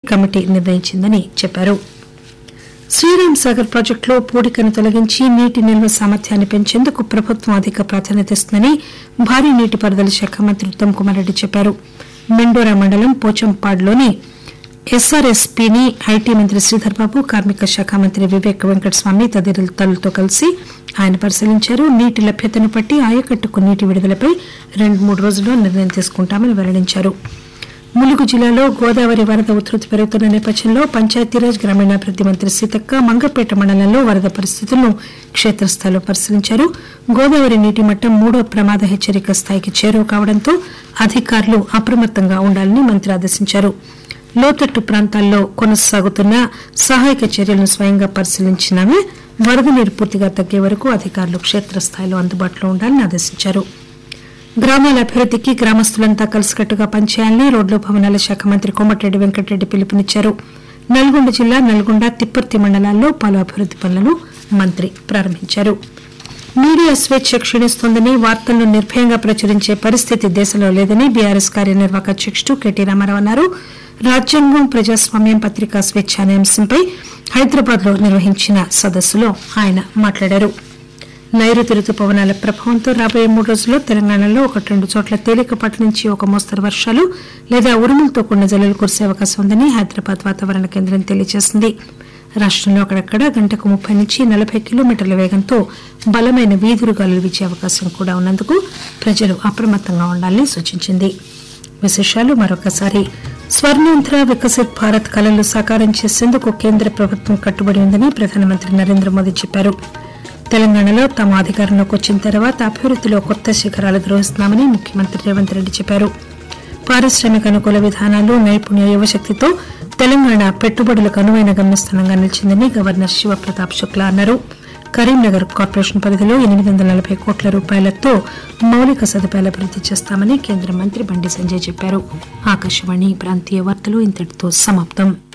committee నిర్ణయించిందని చెప్పారు శ్రీరామ్ సాగర్ ప్రాజెక్టులో పూడికను తొలగించి నీటి నిల్వ సామర్థ్యాన్ని పెంచేందుకు ప్రభుత్వం అధిక ప్రాధాన్యత ఇస్తుందని భారీ నీటిపారుదల శాఖ మంత్రి ఉత్తమ్ కుమార్ రెడ్డి చెప్పారు మెండోరా మండలం పోచంపాడ్లోని ఎస్ఆర్ఎస్పీని ఐటీ మంత్రి శ్రీధర్ బాబు కార్మిక శాఖ మంత్రి వివేక్ వెంకటస్వామి తదితరులతో కలిసి ఆయన పరిశీలించారు నీటి లభ్యతను బట్టి ఆయకట్టుకు నీటి విడుదలపై రెండు మూడు రోజుల్లో నిర్ణయం తీసుకుంటామని వెల్లడించారు ములుగు జిల్లాలో గోదావరి వరద ఉధృతి పెరుగుతున్న నేపథ్యంలో పంచాయతీరాజ్ గ్రామీణాభివృద్ది మంత్రి సీతక్క మంగపేట మండలంలో వరద పరిస్థితులను క్షేత్రస్థాయిలో పరిశీలించారు గోదావరి నీటి మట్టం మూడో ప్రమాద హెచ్చరిక స్థాయికి చేరువ కావడంతో అధికారులు అప్రమత్తంగా ఉండాలని మంత్రి ఆదేశించారు లోతట్టు ప్రాంతాల్లో కొనసాగుతున్న సహాయక చర్యలను స్వయంగా పరిశీలించిన ఆమె వరద నీరు పూర్తిగా తగ్గే వరకు అధికారులు క్షేత్రస్థాయిలో అందుబాటులో ఉండాలని ఆదేశించారు గ్రామాల అభివృద్దికి గ్రామస్తులంతా కలిసికట్టుగా పనిచేయాలని రోడ్లు భవనాల శాఖ మంత్రి కోమటిరెడ్డి వెంకటరెడ్డి పిలుపునిచ్చారు నల్గొండ జిల్లా నల్గొండ తిప్పర్తి మండలాల్లో పలు అభివృద్ది పనులను మంత్రి ప్రారంభించారు మీడియా స్వేచ్ఛ క్షీణిస్తోందని వార్తలను నిర్భయంగా ప్రచురించే పరిస్థితి దేశంలో లేదని బీఆర్ఎస్ కార్యనిర్వాహక అధ్యకుడు కెటీ రామారావు అన్నారు రాజ్యాంగం ప్రజాస్వామ్యం పత్రికా స్వేచ్ఛ అనే అంశంపై హైదరాబాద్ లో నిర్వహించిన సదస్సులో ఆయన మాట్లాడారు నైరుతి రుతుపవనాల ప్రభావంతో రాబోయే మూడు రోజుల్లో తెలంగాణలో ఒకటి రెండు చోట్ల తేలికపాటి నుంచి ఒక మోస్తరు వర్షాలు లేదా ఉరుములతో కూడిన జల్లులు కురిసే అవకాశం ఉందని హైదరాబాద్ వాతావరణ కేంద్రం తెలియజేసింది రాష్టంలో అక్కడక్కడ గంటకు ముప్పై నుంచి నలభై కిలోమీటర్ల వేగంతో బలమైన వీధురు గాలులు వీచే అవకాశం కూడా ఉన్నందుకు ప్రజలు అప్రమత్తంగా ఉండాలని సూచించింది విశేషాలు మరొకసారి స్వర్ణాంధ్ర వికసిత్ భారత్ కలలు సాకారం చేసేందుకు కేంద్ర ప్రభుత్వం కట్టుబడి ఉందని ప్రధానమంత్రి నరేంద్ర మోదీ చెప్పారు తెలంగాణలో తమ అధికారంలోకి వచ్చిన తర్వాత అభివృద్దిలో కొత్త శిఖరాలు ద్రోహిస్తున్నామని ముఖ్యమంత్రి రేవంత్ రెడ్డి చెప్పారు పారిశ్రామిక అనుకూల విధానాలు నైపుణ్య యువశక్తితో తెలంగాణ పెట్టుబడులకు అనువైన గమ్యస్థానంగా నిలిచిందని గవర్నర్ శివప్రతాప్ శుక్లా అన్నారు కరీంనగర్ కార్పొరేషన్ పరిధిలో ఎనిమిది వందల నలభై కోట్ల రూపాయలతో మౌలిక సదుపాయాల అభివృద్ది చేస్తామని కేంద్ర మంత్రి బండి సంజయ్ చెప్పారు ఆకాశవాణి ప్రాంతీయ వార్తలు ఇంతటితో సమాప్తం